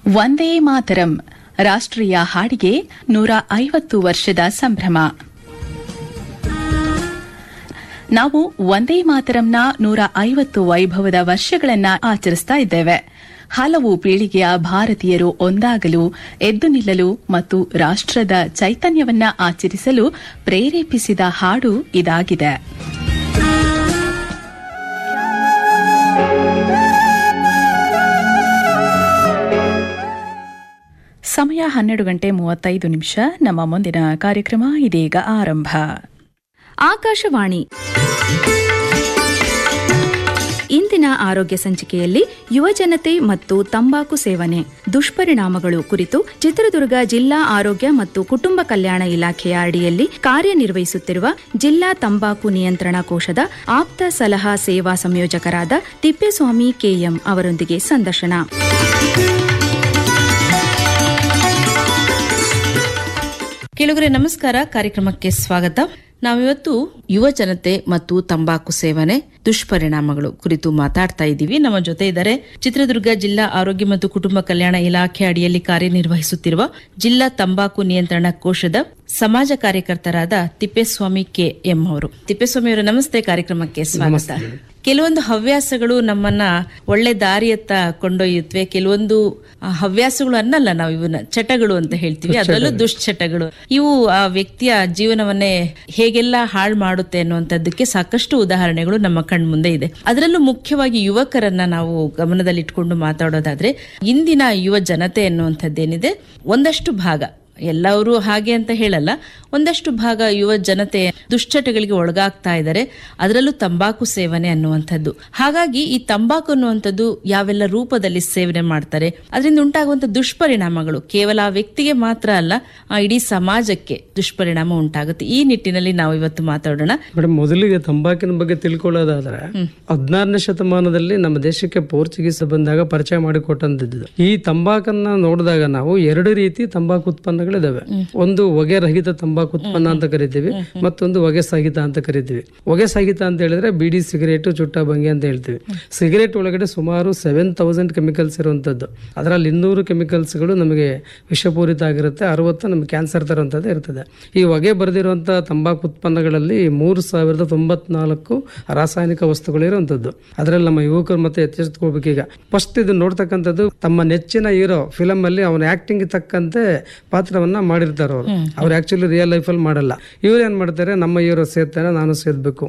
ವಂದೇ ಮಾತರಂ ರಾಷ್ಟ್ರೀಯ ಹಾಡಿಗೆ ನೂರ ಐವತ್ತು ವರ್ಷದ ಸಂಭ್ರಮ ನಾವು ವಂದೇ ಮಾತರಂನ ನೂರ ಐವತ್ತು ವೈಭವದ ವರ್ಷಗಳನ್ನ ಆಚರಿಸ್ತಾ ಇದ್ದೇವೆ ಹಲವು ಪೀಳಿಗೆಯ ಭಾರತೀಯರು ಒಂದಾಗಲು ಎದ್ದು ನಿಲ್ಲಲು ಮತ್ತು ರಾಷ್ಟ್ರದ ಚೈತನ್ಯವನ್ನ ಆಚರಿಸಲು ಪ್ರೇರೇಪಿಸಿದ ಹಾಡು ಇದಾಗಿದೆ ಸಮಯ ಹನ್ನೆರಡು ಗಂಟೆ ಮೂವತ್ತೈದು ನಿಮಿಷ ನಮ್ಮ ಮುಂದಿನ ಕಾರ್ಯಕ್ರಮ ಇದೀಗ ಆರಂಭ ಆಕಾಶವಾಣಿ ಇಂದಿನ ಆರೋಗ್ಯ ಸಂಚಿಕೆಯಲ್ಲಿ ಯುವಜನತೆ ಮತ್ತು ತಂಬಾಕು ಸೇವನೆ ದುಷ್ಪರಿಣಾಮಗಳು ಕುರಿತು ಚಿತ್ರದುರ್ಗ ಜಿಲ್ಲಾ ಆರೋಗ್ಯ ಮತ್ತು ಕುಟುಂಬ ಕಲ್ಯಾಣ ಇಲಾಖೆಯ ಅಡಿಯಲ್ಲಿ ಕಾರ್ಯನಿರ್ವಹಿಸುತ್ತಿರುವ ಜಿಲ್ಲಾ ತಂಬಾಕು ನಿಯಂತ್ರಣ ಕೋಶದ ಆಪ್ತ ಸಲಹಾ ಸೇವಾ ಸಂಯೋಜಕರಾದ ತಿಪ್ಪೇಸ್ವಾಮಿ ಕೆಎಂ ಅವರೊಂದಿಗೆ ಸಂದರ್ಶನ ಕೇಳುಗರೆ ನಮಸ್ಕಾರ ಕಾರ್ಯಕ್ರಮಕ್ಕೆ ಸ್ವಾಗತ ನಾವಿವತ್ತು ಯುವ ಜನತೆ ಮತ್ತು ತಂಬಾಕು ಸೇವನೆ ದುಷ್ಪರಿಣಾಮಗಳು ಕುರಿತು ಮಾತಾಡ್ತಾ ಇದ್ದೀವಿ ನಮ್ಮ ಜೊತೆ ಇದ್ದಾರೆ ಚಿತ್ರದುರ್ಗ ಜಿಲ್ಲಾ ಆರೋಗ್ಯ ಮತ್ತು ಕುಟುಂಬ ಕಲ್ಯಾಣ ಇಲಾಖೆ ಅಡಿಯಲ್ಲಿ ಕಾರ್ಯನಿರ್ವಹಿಸುತ್ತಿರುವ ಜಿಲ್ಲಾ ತಂಬಾಕು ನಿಯಂತ್ರಣ ಕೋಶದ ಸಮಾಜ ಕಾರ್ಯಕರ್ತರಾದ ತಿಪ್ಪೇಸ್ವಾಮಿ ಕೆ ಎಂ ಅವರು ತಿಪ್ಪೇಸ್ವಾಮಿ ಅವರ ನಮಸ್ತೆ ಕಾರ್ಯಕ್ರಮಕ್ಕೆ ಸ್ವಾಗತ ಕೆಲವೊಂದು ಹವ್ಯಾಸಗಳು ನಮ್ಮನ್ನ ಒಳ್ಳೆ ದಾರಿಯತ್ತ ಕೊಂಡೊಯ್ಯುತ್ತವೆ ಕೆಲವೊಂದು ಆ, ಹವ್ಯಾಸಗಳು ಅನ್ನಲ್ಲ ನಾವು ಇವನ್ನ ಚಟಗಳು ಅಂತ ಹೇಳ್ತೀವಿ ಅದರಲ್ಲೂ ದುಶ್ಚಟಗಳು ಇವು ಆ ವ್ಯಕ್ತಿಯ ಜೀವನವನ್ನೇ ಹೇಗೆಲ್ಲ ಹಾಳು ಮಾಡುತ್ತೆ ಅನ್ನುವಂಥದ್ದಕ್ಕೆ ಸಾಕಷ್ಟು ಉದಾಹರಣೆಗಳು ನಮ್ಮ ಕಣ್ಮುಂದೆ ಇದೆ ಅದರಲ್ಲೂ ಮುಖ್ಯವಾಗಿ ಯುವಕರನ್ನ ನಾವು ಗಮನದಲ್ಲಿಟ್ಕೊಂಡು ಮಾತಾಡೋದಾದ್ರೆ ಇಂದಿನ ಯುವ ಜನತೆ ಅನ್ನುವಂಥದ್ದೇನಿದೆ ಒಂದಷ್ಟು ಭಾಗ ಎಲ್ಲರೂ ಹಾಗೆ ಅಂತ ಹೇಳಲ್ಲ ಒಂದಷ್ಟು ಭಾಗ ಯುವ ಜನತೆ ದುಶ್ಚಟಗಳಿಗೆ ಒಳಗಾಗ್ತಾ ಇದ್ದಾರೆ ಅದರಲ್ಲೂ ತಂಬಾಕು ಸೇವನೆ ಅನ್ನುವಂಥದ್ದು ಹಾಗಾಗಿ ಈ ತಂಬಾಕು ಅನ್ನುವಂಥದ್ದು ಯಾವೆಲ್ಲ ರೂಪದಲ್ಲಿ ಸೇವನೆ ಮಾಡ್ತಾರೆ ಅದರಿಂದ ಉಂಟಾಗುವಂತ ದುಷ್ಪರಿಣಾಮಗಳು ಕೇವಲ ಆ ವ್ಯಕ್ತಿಗೆ ಮಾತ್ರ ಅಲ್ಲ ಆ ಇಡೀ ಸಮಾಜಕ್ಕೆ ದುಷ್ಪರಿಣಾಮ ಉಂಟಾಗುತ್ತೆ ಈ ನಿಟ್ಟಿನಲ್ಲಿ ನಾವು ಇವತ್ತು ಮಾತಾಡೋಣ ಮೇಡಮ್ ಮೊದಲಿಗೆ ತಂಬಾಕಿನ ಬಗ್ಗೆ ತಿಳ್ಕೊಳ್ಳೋದಾದ್ರೆ ಹದಿನಾರನೇ ಶತಮಾನದಲ್ಲಿ ನಮ್ಮ ದೇಶಕ್ಕೆ ಪೋರ್ಚುಗೀಸ್ ಬಂದಾಗ ಪರಿಚಯ ಮಾಡಿಕೊಟ್ಟಂತಿದ್ದು ಈ ತಂಬಾಕನ್ನ ನೋಡಿದಾಗ ನಾವು ಎರಡು ರೀತಿ ತಂಬಾಕು ಉತ್ಪನ್ನಗಳಿದಾವೆ ಒಂದು ಹೊಗೆ ರಹಿತ ತಂಬಾಕು ಉತ್ಪನ್ನ ಅಂತ ಕರಿತೀವಿ ಮತ್ತೊಂದು ಹೊಗೆ ಸಹಿತ ಅಂತ ಕರಿತೀವಿ ಹೊಗೆ ಸಹಿತ ಅಂತ ಹೇಳಿದ್ರೆ ಬಿಡಿ ಸಿಗರೇಟ್ ಚುಟ್ಟ ಬಂಗಿ ಅಂತ ಹೇಳ್ತೀವಿ ಸಿಗರೇಟ್ ಒಳಗಡೆ ಸುಮಾರು ಸೆವೆನ್ ತೌಸಂಡ್ ಕೆಮಿಕಲ್ಸ್ ಇರುವಂತದ್ದು ಅದರಲ್ಲಿ ಇನ್ನೂರು ಕೆಮಿಕಲ್ಸ್ಗಳು ನಮಗೆ ವಿಷಪೂರಿತ ಆಗಿರುತ್ತೆ ಅರವತ್ತು ನಮಗೆ ಕ್ಯಾನ್ಸರ್ ತರುವಂಥದ್ದು ಇರ್ತದೆ ಈ ಹೊಗೆ ಬರೆದಿರುವಂಥ ತಂಬಾಕು ಉತ್ಪನ್ನಗಳಲ್ಲಿ ಮೂರು ಸಾವಿರದ ತೊಂಬತ್ನಾಲ್ಕು ರಾಸಾಯನಿಕ ವಸ್ತುಗಳು ಇರುವಂಥದ್ದು ಅದರಲ್ಲಿ ನಮ್ಮ ಯುವಕರು ಮತ್ತೆ ಎಚ್ಚೆತ್ಕೋಬೇಕೀಗ ಫಸ್ಟ್ ಇದು ನೋಡ್ತಕ್ಕಂಥದ್ದು ತಮ್ಮ ನೆಚ್ಚಿನ ಹೀರೋ ಫಿಲಮ್ ಅಲ್ಲಿ ಅವನ ಆಕ್ಟಿಂಗ್ ತಕ್ಕಂತೆ ಪಾತ್ರವನ್ನ ಮಾಡಿರ್ತಾರೆ ಅವರು ಅವ್ರು ಆಕ್ಚುಲಿ ರಿಯಲ್ ಲೈಫಲ್ಲಿ ಮಾಡಲ್ಲ ಇವ್ರು ಏನ್ ಮಾಡ್ತಾರೆ ನಮ್ಮ ಹೀರೋ ಸೇರ್ತಾನೆ ನಾನು ಸೇರ್ಬೇಕು